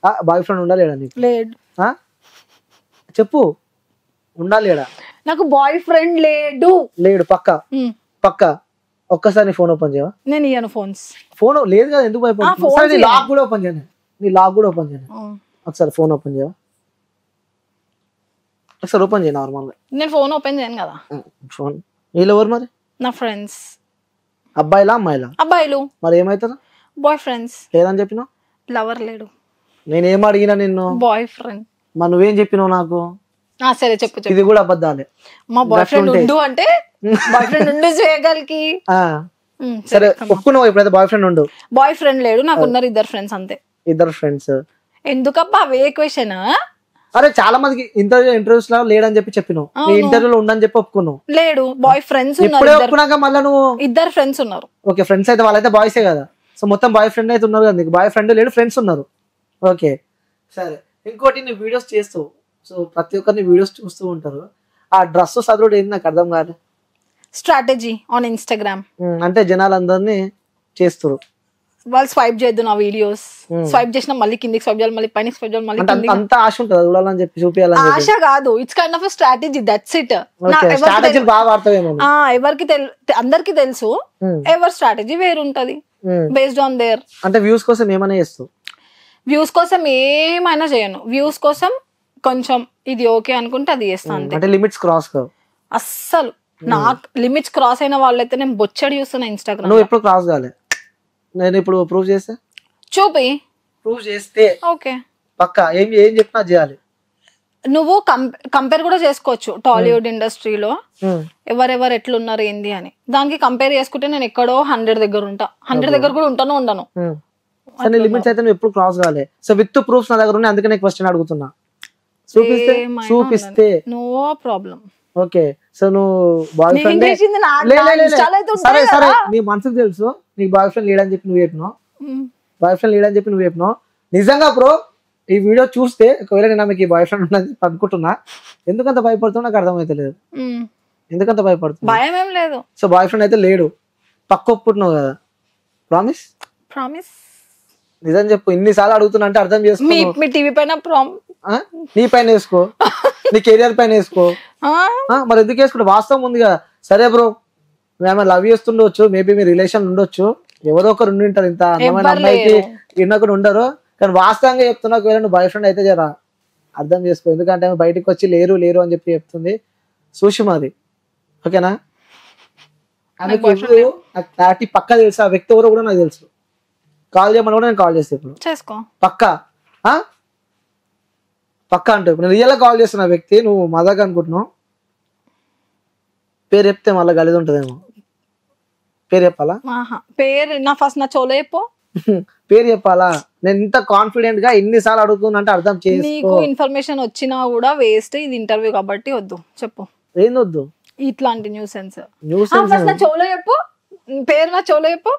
Boy friend ఉండాలి లేడా నీకు లేడు ఆ? చెప్పు ఉండాలి లేడా నాకు బాయ్ ఫ్రెండ్ లేడు లేడు పక్క ఉమ్, పక్క ఒక్కసారి నీ ఫోన్ ఓపెన్ చేయవా నేను ఇయ్యను ఫోన్స్ ఫోన్ లేదు కదా ఎందుకు ఆ, భయపడుతున్నావు phone ఒకసారి నీ చేయాలి. లాక్ కూడా ఓపెన్ చేయను నీ లాక్ కూడా ఓపెన్ చేయను ఒకసారి ఫోన్ ఓపెన్ చేయవా ఒకసారి ఓపెన్ చేయ నార్మల్గా నేను ఫోన్ ఓపెన్ చేయను కదా ఫోన్ వీళ్ళు ఎవరు మరి నా ఫ్రెండ్స్ అబ్బాయిలా అమ్మాయిలా అబ్బాయిలు మరి ఏమవుతారు బాయ్ ఫ్రెండ్స్ లేదని చెప్పినావు లవర్ లేడు నేను ఏం అడిగినా నిన్ను బాయ్ ఫ్రెండ్ మరి నువ్వేం చెప్పినావు నాకు సరే చెప్పు చెప్పు ఇది కూడా అబద్ధాలే మా బాయ్ ఫ్రెండ్ గట్లుంటే. ఉండు అంటే బాయ్ ఫ్రెండ్ ఉండు చేయగలికి ఆ, సరే ఒప్పుకున్నావు ఇప్పుడైతే బాయ్ ఫ్రెండ్ ఉండు బాయ్ ఫ్రెండ్ లేడు నాకు ఉన్నారు ఇద్దరు ఫ్రెండ్స్ అంతే ఇద్దరు ఫ్రెండ్స్ ఎందుకబ్బా అవే క్వశ్చన్ అరే చాలా మందికి ఇంటర్వ్యూ ఇంటర్వ్యూస్ లో లేడని చెప్పి చెప్పినావు నీ అవును. ఇంటర్వ్యూలో ఉండని చెప్పి ఒప్పుకున్నావు లేడు బాయ్ ఫ్రెండ్స్ ఉన్నారు ఇప్పుడే ఇద్దరు ఒప్పుకున్నాక మళ్ళీ నువ్వు ఇద్దరు ఫ్రెండ్స్ ఉన్నారు ఓకే ఫ్రెండ్స్ అయితే వాళ్ళైతే బాయ్సే కదా సో మొత్తం బాయ్ ఫ్రెండ్ అయితే ఉన్నారు కదా నీకు బాయ్ ఫ్రెండ్ లేడు ఫ్రెండ్స్ ఉన్నారు ఓకే సరే ఇంకోటి నీ వీడియోస్ చేస్తూ సో ప్రతి ఒక్కరిని వీడియోస్ చూస్తూ ఉంటారు ఆ డ్రెస్ చదువుడు ఏంది నాకు అర్థం కాదు స్ట్రాటజీ ఆన్ ఇన్స్టాగ్రామ్ ఉమ్, అంటే జనాలందరినీ చేస్తారు వాళ్ళు స్వైప్ చేయొద్దు నా వీడియోస్ Hmm. స్వైప్ చేసిన మళ్ళీ కిందికి స్వైప్ చేయాలి మళ్ళీ పైన స్వైప్ చేయాలి మళ్ళీ అంటే అంత- కిందికి అంత ఆశ ఉంటుంది చూడాలని చెప్పి చూపించాలని చెప్పి ఆశ కాదు it's kind of strategy that's it okay స్ట్రాటజీలు బాగా వాడతావేమో నువ్వు. ఎవరికి తెలు అందరికి తెలుసు ఉమ్, ఎవరి స్ట్రాటజీ వేరుంటది ఉమ్. బేస్డ్ ఆన్ దేర్ అంటే వ్యూస్ కోసం ఏమైనా చేస్తావు వ్యూస్ కోసం ఏమైనా చేయను వ్యూస్ కోసం కొంచెం ఇది ఓకే అనుకుంటే అది చేస్తా అంతే అంటే లిమిట్స్ క్రాస్ కావు అస్సలు నాకు లిమిట్స్ క్రాస్ అయిన వాళ్ళైతే నేను బొచ్చడి చూస్తున్నా ఇన్స్టాగ్రామ్ నువ్వు ఎప్పుడు క్రాస్ కాలే నేను ఇప్పుడు ప్రూవ్ చేస్తే చూపి ప్రూవ్ చేస్తే ఓకే పక్క ఏం ఏం చెప్పినా చేయాలి నువ్వు కంపేర్ కూడా చేసుకోవచ్చు టాలీవుడ్ ఇండస్ట్రీలో ఉమ్, ఎవరెవరు ఎట్లున్నారు ఏంది అని దానికి కంపేర్ చేసుకుంటే నేను ఎక్కడో హండ్రెడ్ దగ్గర ఉంటా హండ్రెడ్ దగ్గర కూడా ఉంటాను ఉండను ఉమ్. సరే లిమిట్స్ అయితే నువ్వు ఎప్పుడు క్రాస్ కాలే సో విత్ ప్రూఫ్స్ నా దగ్గర ఉన్నాయి అందుకే నేను క్వశ్చన్ అడుగుతున్నా చూపిస్తే ఏమైనా చూపిస్తే నో ప్రాబ్లం ఓకే సో నువ్వు బాయ్ నేను ఫ్రెండ్ చేసింది నా- లే, నా లే, లే, లే. ఇష్టాలు అయితే సరే ఉంటాయి సరే కదా. నీ మనసుకు తెలుసు నీకు బాయ్ ఫ్రెండ్ లేడని చెప్పి నువ్వు చెప్పినావు మ్, బాయ్ ఫ్రెండ్ లేడని చెప్పి నువ్వు చెప్పినావు నిజంగా బ్రో ఈ వీడియో చూస్తే ఒకవేళ నేను ఆమెకి బాయ్ ఫ్రెండ్ ఉన్నది అనుకుంటున్నా ఎందుకంత భయపడుతున్నా నాకు అర్థమైతలేదు మ్. ఎందుకంత భయపడుతున్నా భయం ఏం లేదు సో బాయ్ ఫ్రెండ్ అయితే లేడు పక్క ఒప్పుకుంటున్నావు కదా ప్రామిస్ ప్రామిస్ నిజం చెప్పు ఇన్నిసార్లు అడుగుతున్నా అంటే అర్థం మీ చేసుకో మీ టీవీ పైన ప్రామ్ ఆ? నీ పైన వేసుకో నీ కెరియర్ పైన వేసుకో ఆ, మరి ఎందుకు వేసుకుంటే వాస్తవం ఉంది కదా సరే బ్రో మేము లవ్ చేస్తుండొచ్చు మేబీ మీ రిలేషన్ ఉండొచ్చు ఎవరో ఒకరు ఉండి ఉంటారు ఇంత అందమైన ఎవ్వరు అమ్మాయికి లేరు. ఇన్నొకరు ఉండరు కానీ వాస్తవంగా చెప్తున్నా ఒకవేళ నువ్వు బాయ్ ఫ్రెండ్ అయితే జరా అర్థం చేసుకో ఎందుకంటే ఆమె బయటకు వచ్చి లేరు లేరు అని చెప్పి చెప్తుంది సుషిమాది ఓకేనా ఆమెకు boyfriend ఎవరు నాకు క్లారిటీ పక్క తెలుసు ఆ వ్యక్తి ఎవరో కూడా నాకు తెలుసు కాల్ చేయమని కూడా నేను కాల్ చేస్తాను ఇప్పుడు చేసుకో పక్క ఆ? పక్క అంటే ఇప్పుడు నేను రియల్గా కాల్ చేస్తున్న వ్యక్తి నువ్వు మజాక్ అనుకుంటున్నావు పేరు చెప్తే మళ్ళీ గలిది ఉంటుందేమో పేరు చెప్పాలా ఆహా పేరు నా ఫస్ట్ నా చోలో చెప్పు పేరు చెప్పాలా నేను ఇంత కాన్ఫిడెంట్ గా ఎన్నిసార్లు అడుగుతున్నా అంటే అర్థం చేసుకో నీకు ఇన్ఫర్మేషన్ వచ్చినా కూడా వేస్ట్ ఇది ఇంటర్వ్యూ కాబట్టి వద్దు చెప్పు ఏంది వద్దు ఇట్లాంటి న్యూస్ సెన్స్ న్యూస్ ఫస్ట్ నా చోలో చెప్పు పేరు నా చోలో చెప్పు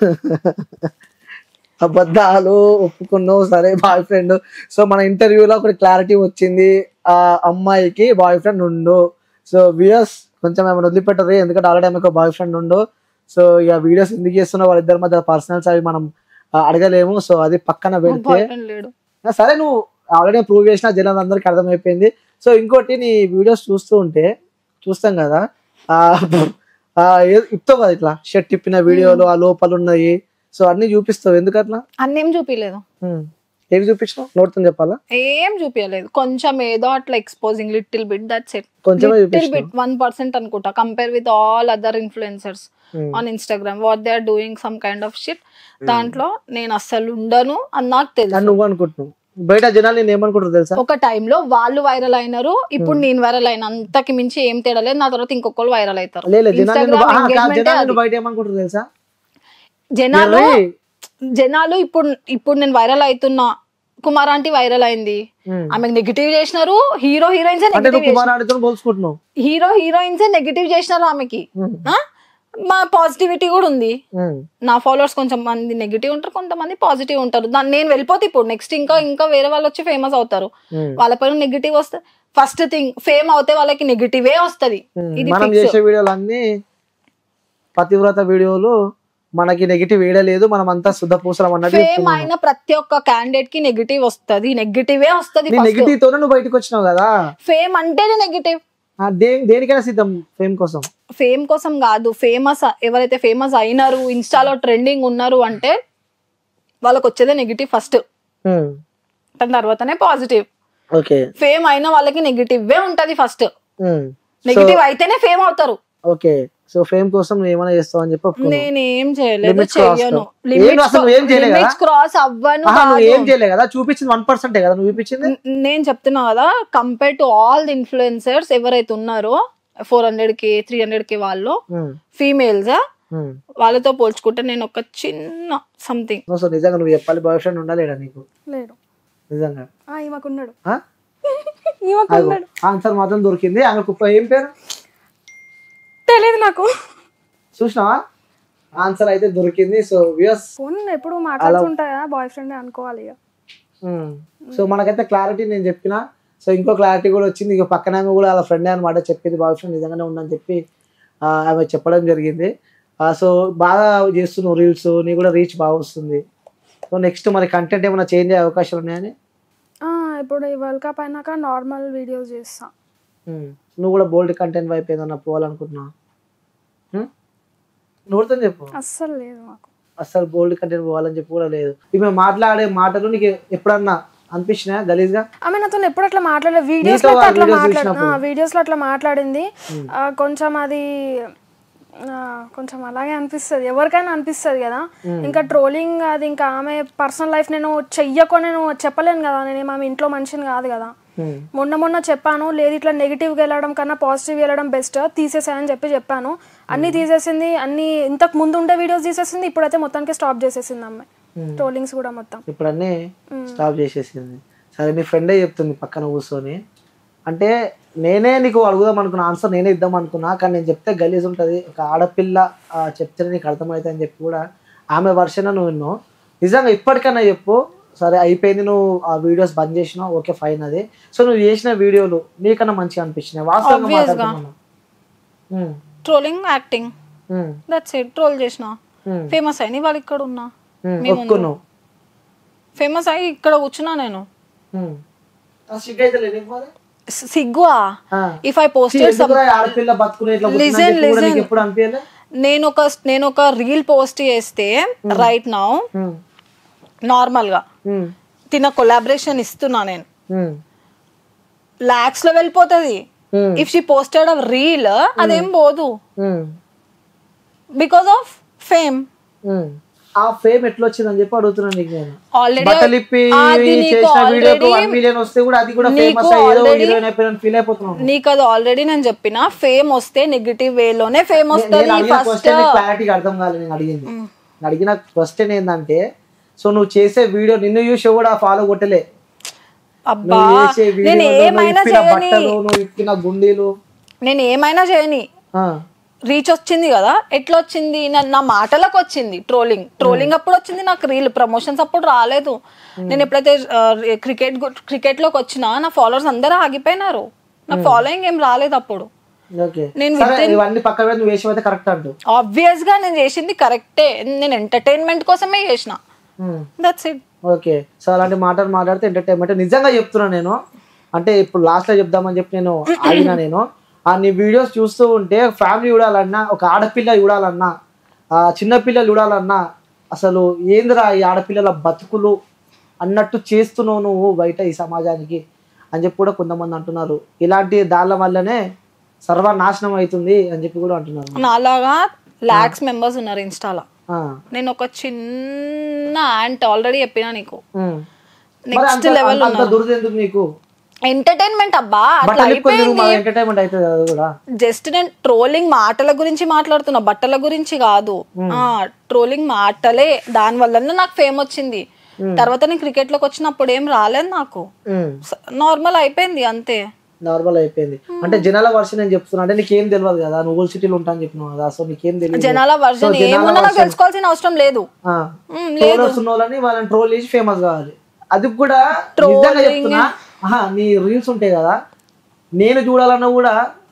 అబద్ధాలు ఒప్పుకున్నావు సరే బాయ్ ఫ్రెండ్ సో మన ఇంటర్వ్యూలో ఒకటి క్లారిటీ వచ్చింది ఆ అమ్మాయికి బాయ్ ఫ్రెండ్ ఉండు సో వ్యూయర్స్ కొంచెం ఏమైనా వదిలిపెట్టరు ఎందుకంటే ఆల్రెడీ ఆమెకు బాయ్ ఫ్రెండ్ ఉండు సో ఇక వీడియోస్ ఎందుకు చేస్తున్నా వాళ్ళిద్దరి మధ్య పర్సనల్స్ అవి మనం ఆ, అడగలేము సో అది పక్కన పెడితే బాయ్ ఫ్రెండ్ లేడు ఆ, సరే నువ్వు ఆల్రెడీ ప్రూవ్ చేసిన జనాలందరికీ అర్థమైపోయింది సో ఇంకోటి నీ వీడియోస్ చూస్తూ ఉంటే చూస్తాం కదా ఆ, ఆ, ఏ- ఇస్తావు కదా ఇట్లా షర్ట్ తిప్పిన వీడియోలు ఆ లోపల ఉన్నాయి సో అన్ని చూపిస్తావు ఎందుకు అట్లా అన్నేం చూపించలేదు హ్మ్. ఏవి చూపించినావు నోట్తో చెప్పాలా ఏం చూపించలేదు కొంచెం ఏదో అట్లా exposing little bit that's it కొంచెమే లిటిల్ చూపించినావు బిట్ వన్ పర్సెంట్ అనుకుంటా compare with all other influencers Hmm. On Instagram what they are doing some kind of shit దాంట్లో నేను అస్సలు ఉండను అని నాకు అని తెలుసు నువ్వు అనుకుంటున్నావు బయట జనాలు నేను ఏమనుకుంటారు తెలుసా ఒక టైంలో వాళ్ళు వైరల్ అయినారు ఇప్పుడు నేను వైరల్ అయిన అంతకి మించి ఏం తేడా లేదు నా తర్వాత ఇంకొకరు వైరల్ అవుతారు లేదు జనాలు నిన్ను బా- Instagram ఆ, కాదు, engagement జనాలు ఏ నిన్ను అది. బయట ఏమనుకుంటారు తెలుసా జనాలు ఎర్రి. జనాలు ఇప్పుడు ఇప్పుడు నేను వైరల్ అవుతున్నా కుమార్ ఆంటీ వైరల్ అయింది హ్మ్. ఆమెకు నెగిటివ్ చేసినారు హీరో హీరోయిన్స్ అంటే నువ్వు నెగిటివ్ కుమార్ ఆడితో పోల్చుకుంటున్నావు హీరో హీరోయిన్స్ నెగిటివ్ చేసినారు ఆమెకి హ్మ్. ఆ? మా పాజిటివిటీ కూడా ఉంది హ్మ్. నా ఫాలోవర్స్ కొంచెం మంది నెగిటివ్ ఉంటారు కొంతమంది పాజిటివ్ ఉంటారు దాన్ని నేను వెళ్ళిపోతే ఇప్పుడు నెక్స్ట్ ఇంకా ఇంకా వేరే వాళ్ళు వచ్చి ఫేమస్ అవుతారు హ్మ్. వాళ్ళ పైన నెగిటివ్ వస్తే ఫస్ట్ థింగ్ ఫేమ్ అవుతే వాళ్ళకి నెగిటివే వస్తది హ్మ్. ఇది మనం fix. చేసే వీడియోలు అన్ని పతివ్రత వీడియోలు మనకి నెగిటివ్ వేయడం లేదు మనం అంతా శుద్ధ పూసలం అన్నట్టు ఫేమ్ చెప్తున్నాను. అయిన ప్రతి ఒక్క క్యాండిడేట్ కి నెగిటివ్ వస్తది నెగిటివే వస్తది నీ నెగిటివ్ తోనే నువ్వు బయటకు వచ్చినావు కదా ఫేమ్ అంటేనే నెగిటివ్ ఆ, దే- దేనికైనా సిద్ధం ఫేమ్ కోసం ఫేమ్ కోసం కాదు ఫేమస్ ఎవరైతే ఫేమస్ అయినారు ఇన్స్టాలో ట్రెండింగ్ ఉన్నారు అంటే వాళ్ళకి వచ్చేదే నెగిటివ్ ఫస్ట్ దాని తర్వాతనే పాజిటివ్ ఓకే ఫేమ్ అయిన వాళ్ళకి నెగిటివ్ ఉంటది ఫస్ట్ నెగిటివ్ అయితేనే ఫేమ్ అవుతారు ఓకే సో ఫేమ్ కోసం నువ్వు ఏమైనా చేస్తావు అని చెప్పి ఒప్పుకున్నావు. నేనేం చేయలేదు Limits cross చెయ్యను కావు. ఏం అసలు నువ్వేం చేయలేదు కదా? క్రాస్ అవ్వను ఆహా, నువ్వు ఏం కాదు. చేయలేదు కదా చూపించింది వన్ పర్సెంటే కదా నువ్వు చూపించింది న- నేను చెప్తున్నా కదా compare to all the influencers ఎవరైతే ఉన్నారో ఫోర్ హండ్రెడ్ కి త్రీ హండ్రెడ్ కి వాళ్ళు ఉమ్, ఫీమేల్స్ ఉమ్. వాళ్ళతో పోల్చుకుంటే నేను ఒక చిన్న సంథింగ్ సో నిజంగా నువ్వు చెప్పాలి బాయ్ ఫ్రెండ్ ఉండాలేడా నీకు లేడు నిజంగా ఈమెకున్నాడు ఆ? ఆగు. ఆన్సర్ మాత్రం దొరికింది ఆమె కుప్ప ఏం పేరు తెలియదు నాకు చూసినావా ఆన్సర్ అయితే దొరికింది సో వ్యూస్ ఫోన్ ఎప్పుడు మాట్లాడుతుంటాయా బాయ్ ఫ్రెండ్ అనుకోవాలి ఇక సో మనకైతే క్లారిటీ నేను చెప్పిన సో ఇంకో క్లారిటీ కూడా వచ్చింది ఇక పక్కన ఆమె కూడా వాళ్ళ ఫ్రెండ్ అనమాట చెప్పింది బాయ్ ఫ్రెండ్ నిజంగానే ఉందని చెప్పి ఆ, ఆమె చెప్పడం జరిగింది సో బాగా చేస్తున్నావు రీల్స్ నీ కూడా రీచ్ బాగా వస్తుంది సో నెక్స్ట్ మరి కంటెంట్ ఏమైనా చేంజ్ అయ్యే అవకాశాలు ఉన్నాయని ఆ, ఇప్పుడు ఈ వరల్డ్ కప్ అయినాక నార్మల్ వీడియోస్ చేస్తా ఉమ్. నువ్వు కూడా బోల్డ్ కంటెంట్ వైపు ఏదన్నా పోవాలనుకుంటున్నావు నువ్వుతో చెప్పు అస్సలు లేదు మాకు అస్సలు బోల్డ్ కంటెంట్ పోవాలని చెప్పి కూడా లేదు ఇవి మాట్లాడే మాటలు నీకు ఎప్పుడన్నా అనిపించినాయా గలీజ్గా ఆమె నాతో ఎప్పుడు అట్లా మాట్లాడలేదు వీడియోస్ నీతో లో ఆ అట్లా videos మాట్లాడు చూసినప్పుడు. వీడియోస్ లో అట్లా మాట్లాడింది ఆ, కొంచెం అది ఆ, కొంచెం అలాగే అనిపిస్తుంది ఎవరికైనా అనిపిస్తుంది కదా ఇంకా ట్రోలింగ్ అది ఇంకా ఆమె పర్సనల్ లైఫ్ నేను చెయ్యకో నేను చెప్పలేను కదా నేను ఆమె ఇంట్లో మనిషిని కాదు కదా ఉమ్. మొన్న మొన్న చెప్పాను లేదు ఇట్లా నెగిటివ్గా వెళ్ళడం కన్నా పాజిటివ్ వెళ్ళడం బెస్ట్ తీసేసాయని చెప్పి చెప్పాను అన్ని తీసేసింది అన్ని ఇంతకు ముందు ఉండే వీడియోస్ తీసేసింది ఇప్పుడైతే మొత్తానికి స్టాప్ చేసేసింది అమ్మాయి ట్రోలింగ్స్ కూడా మొత్తం ఇప్పుడు అన్నీ స్టాప్ చేసేసింది సరే మీ ఫ్రెండే చెప్తుంది పక్కన కూర్చొని అంటే నేనే నీకు అడుగుదాం అనుకున్నా ఆన్సర్ నేనే ఇద్దాం అనుకున్నా కానీ నేను చెప్తే గలీజ్ ఉంటుంది ఒక ఆడపిల్ల ఆ, చెప్తేనే నీకు అర్థమవుతుంది అని చెప్పి కూడా ఆమె వర్షన్ నువ్వు విన్నావు నిజంగా ఇప్పటికైనా చెప్పు సరే అయిపోయింది నువ్వు ఆ వీడియోస్ బంద్ చేసినావు ఓకే ఫైన్ అది సో నువ్వు చేసిన వీడియోలు నీకన్నా మంచిగా అనిపించినాయి వాస్తవంగా Obvious గా. మాట్లాడుతున్నాను um, trolling acting um, that's it troll చేసిన ఉమ్, ఫేమస్ అయిన వాళ్ళు ఇక్కడ ఉన్నా ఉమ్, మీ ముందు. ఒప్పుకున్నావు ఫేమస్ అయ్యి ఇక్కడ కూర్చున్నా నేను ఉమ్. ఆ సిగ్గైతే లేదు నీకు మరి? సి- సిగ్గువా ఆ. ఇఫ్ ఐ పోస్టెడ్ ఎందుకురా ఈ ఆడపిల్ల బతుకునే ఇట్లా కూర్చున్నా Listen, అని చెప్పి కూడా listen. నీకు ఎప్పుడు అనిపించలే నేను ఒక నేను ఒక రీల్ పోస్ట్ చేస్తే రైట్ నౌ ఉమ్, నార్మల్ గా ఉమ్, తిన కొలాబరేషన్ ఇస్తున్నా నేను ఉమ్, లాక్స్ లో వెళ్ళిపోతుంది um, if she posted a reel అదేం పోదు um, because of fame um. ఆ ఫేమ్ ఎట్లా వచ్చిందని చెప్పి అడుగుతున్నాను నీకు నేను ఆల్రెడీ బట్టలు ఇప్పి అది నీకు చేసిన వీడియోకి already- వన్ మిలియన్ వస్తే కూడా అది కూడా నీకు ఫేమస్ అయ్యేదో already- హీరోయిన్ అయిపోయిన ఫీల్ అయిపోతున్నాను నీకు అది ఆల్రెడీ నేను చెప్పిన ఫేమ్ వస్తే నెగిటివ్ వేలోనే ఫేమ్ నేను వస్తుంది అడిగిన ఫస్ట్ క్వశ్చన్ క్లారిటీగా అర్థం కాలేదు నేను అడిగింది నేను అడిగిన క్వశ్చన్ ఏంటంటే సో నువ్వు చేసే వీడియో నిన్ను చూసి కూడా ఫాలో కొట్టలే అబ్బా నువ్వు చేసే నేను వీడియోలు నువ్వు ఏమైనా ఇప్పిన చేయని బట్టలు నువ్వు ఇప్పిన గుండీలు నేను ఏమైనా చేయని ఆ, రీచ్ వచ్చింది కదా ఎట్లా వచ్చింది నా- నా మాటలకు వచ్చింది ట్రోలింగ్ ట్రోలింగ్ అప్పుడు వచ్చింది నాకు రీల్ ప్రమోషన్స్ అప్పుడు రాలేదు నేను ఎప్పుడైతే క్రికెట్ క్రికెట్ లోకి వచ్చినా నా ఫాలోవర్స్ అందరూ ఆగిపోయినారు నా ఫాలోయింగ్ ఏం రాలేదు అప్పుడు ఓకే నేను సరే ఇవన్నీ పక్కన పెట్టి నువ్వు వేసేవైతే కరెక్ట్ అంటూ ఆబ్వియస్ గా నేను చేసింది కరెక్టే నేను ఎంటర్టైన్మెంట్ కోసమే చేసిన um. That's it okay so అలాంటి మాటలు మాట్లాడితే ఎంటర్టైన్మెంట్ నిజంగా చెప్తున్నా నేను అంటే ఇప్పుడు లాస్ట్ లో చెప్దామని చెప్పి నేను ఆగిన నేను ఆ నీ వీడియోస్ చూస్తూ ఉంటే ఫ్యామిలీ చూడాలన్నా ఒక ఆడపిల్ల చూడాలన్నా ఆ చిన్నపిల్లలు చూడాలన్నా అసలు ఏందిరా ఈ ఆడపిల్లల బతుకులు అన్నట్టు చేస్తున్నావు నువ్వు బయట ఈ సమాజానికి అని చెప్పి కూడా కొంతమంది అంటున్నారు ఇలాంటి దాళ్ళ వల్లనే సర్వనాశనం అవుతుంది అని చెప్పి కూడా అంటున్నారు నాలాగా లాక్స్ మెంబర్స్ ఉన్నారు ఇన్స్టాలో ఆ, నేను ఒక చిన్న యాంట్ ఆల్రెడీ చెప్పినా నీకు ఉమ్. మరి నెక్స్ట్ అంత- లెవెల్ అంత దురద ఎందుకు నీకు ఎంటర్టైన్మెంట్ అబ్బా అట్లా బట్టలు ఇప్పుకొని అయిపోయింది ఎంటర్టైన్మెంట్ అవుతుంది అది కూడా జస్ట్ నేను ట్రోలింగ్ మాటల గురించి మాట్లాడుతున్నా బట్టల గురించి కాదు ఆ ట్రోలింగ్ మాటలే దాని వల్లనే నాకు ఫేమ్ వచ్చింది తర్వాత నేను క్రికెట్ లోకి వచ్చినప్పుడు ఏం రాలేదు నాకు నార్మల్ అయిపోయింది అంతే నార్మల్ అయిపోయింది అంటే జనాల వర్షన్ నేను చెప్తున్నా అంటే నీకేం తెలియదు కదా నువ్వు సిటీలో ఉంటా అని చెప్పినావు కదా సో నీకేం తెలియదు జనాల వర్జన్ జనాల ఏమున్నా నాకు version- తెలుసుకోవాల్సిన అవసరం లేదు మ్, ట్రోలర్స్ ఉన్న వాళ్ళని వాళ్ళని ట్రోల్ చేసి ఫేమస్ కావాలి అది కూడా నిజంగా చెప్తున్నా ఆహా, నీ రీల్స్ ఉంటాయి కదా నేను చూడాలన్నా కూడా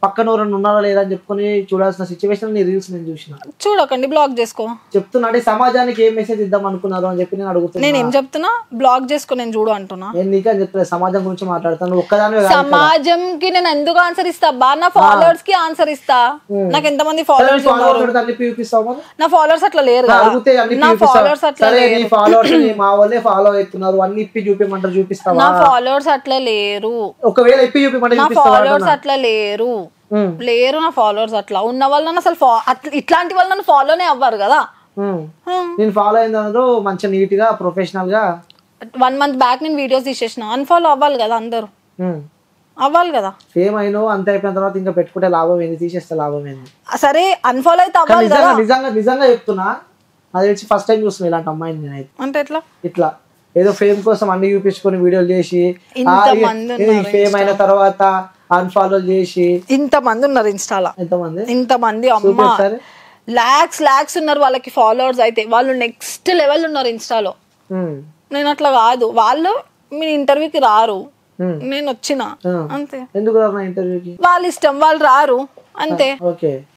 పక్కన ఎవరైనా ఉన్నారా లేదా అని చెప్పుకొని చూడాల్సిన సిచ్యువేషన్ నీ రీల్స్ నేను చూసిన చూడకండి బ్లాక్ చేసుకో చెప్తున్నా అంటే సమాజానికి ఏం మెసేజ్ ఇద్దాం అనుకున్నారు అని చెప్పి నేను అడుగుతున్నా నేను ఏం చెప్తున్నా బ్లాక్ చేసుకో నేను చూడు అంటున్నా నేను నీకే అని చెప్పలేదు సమాజం గురించి మాట్లాడతాను ఒక్కదాని సమాజంకి నేను ఎందుకు ఆన్సర్ ఇస్తా బా నా ఫాలోవర్స్ కి ఆన్సర్ ఇస్తా నాకు ఎంతమంది ఫాలోవర్స్ ఫాలోవర్స్ అన్ని చూపిస్తావు మరి నా ఫాలోవర్స్ అట్లా లేరు కదా అడిగితే అన్ని నా చూపిస్తావు ఫాలోవర్స్ అట్లా సరే నీ ఫాలోవర్స్ మా వాళ్ళే ఫాలో అవుతున్నారు అన్ని ఇప్పి చూపిమంటారు చూపిస్తావా నా ఫాలోవర్స్ అట్లా లేరు ఒకవేళ ఇప్పి చూపిమంటే నా చూపిస్తావా ఫాలోవర్స్ అట్లా లేరు ఉమ్. లేరు నా ఫాలోవర్స్ అట్లా ఉన్న వాళ్ళు నన్ను అసలు ఫా- అట్ల- ఇట్లాంటి వాళ్ళు నన్ను ఫాలోనే అవ్వరు కదా ఉమ్. హ్మ్. నేను ఫాలో అయిన మంచిగా నీట్ గా ప్రొఫెషనల్ గా వన్ మంత్ బ్యాక్ నేను వీడియోస్ తీసేసిన అన్ఫాలో అవ్వాలి కదా అందరూ ఉమ్. అవ్వాలి కదా ఫేమ్ అయినో అంత అయిపోయిన తర్వాత ఇంకా పెట్టుకుంటే లాభం ఏంది తీసేస్తే లాభం ఏంది సరే అన్ఫాలో అయితే కానీ అవ్వాలి కదా నిజంగా నిజంగా నిజంగా చెప్తున్నా అది తెలిసి ఫస్ట్ టైం చూస్తున్నా ఇలాంటి అమ్మాయిని నేనైతే అంటే ఎట్లా ఇట్లా ఏదో ఫేమ్ కోసం అన్ని చూపించుకొని వీడియోలు చేసి ఇంతమంది ఫేమ్ అయిన తర్వాత అన్ఫాలో చేసి ఇంత మంది ఉన్నారు ఇన్స్టాలో ఎంతమంది ఇంత మంది అమ్మ చూపించారు లాక్స్ లాక్స్ ఉన్నారు వాళ్ళకి ఫాలోవర్స్ అయితే వాళ్ళు నెక్స్ట్ లెవెల్ ఉన్నారు ఇన్స్టాలో ఉమ్. నేను అట్లా కాదు వాళ్ళు మీ ఇంటర్వ్యూకి రారు ఉమ్. నేను వచ్చిన ఆ. అంతే ఎందుకు రావు నా ఇంటర్వ్యూకి వాళ్ళ ఇష్టం వాళ్ళు రారు అంతే ఓకే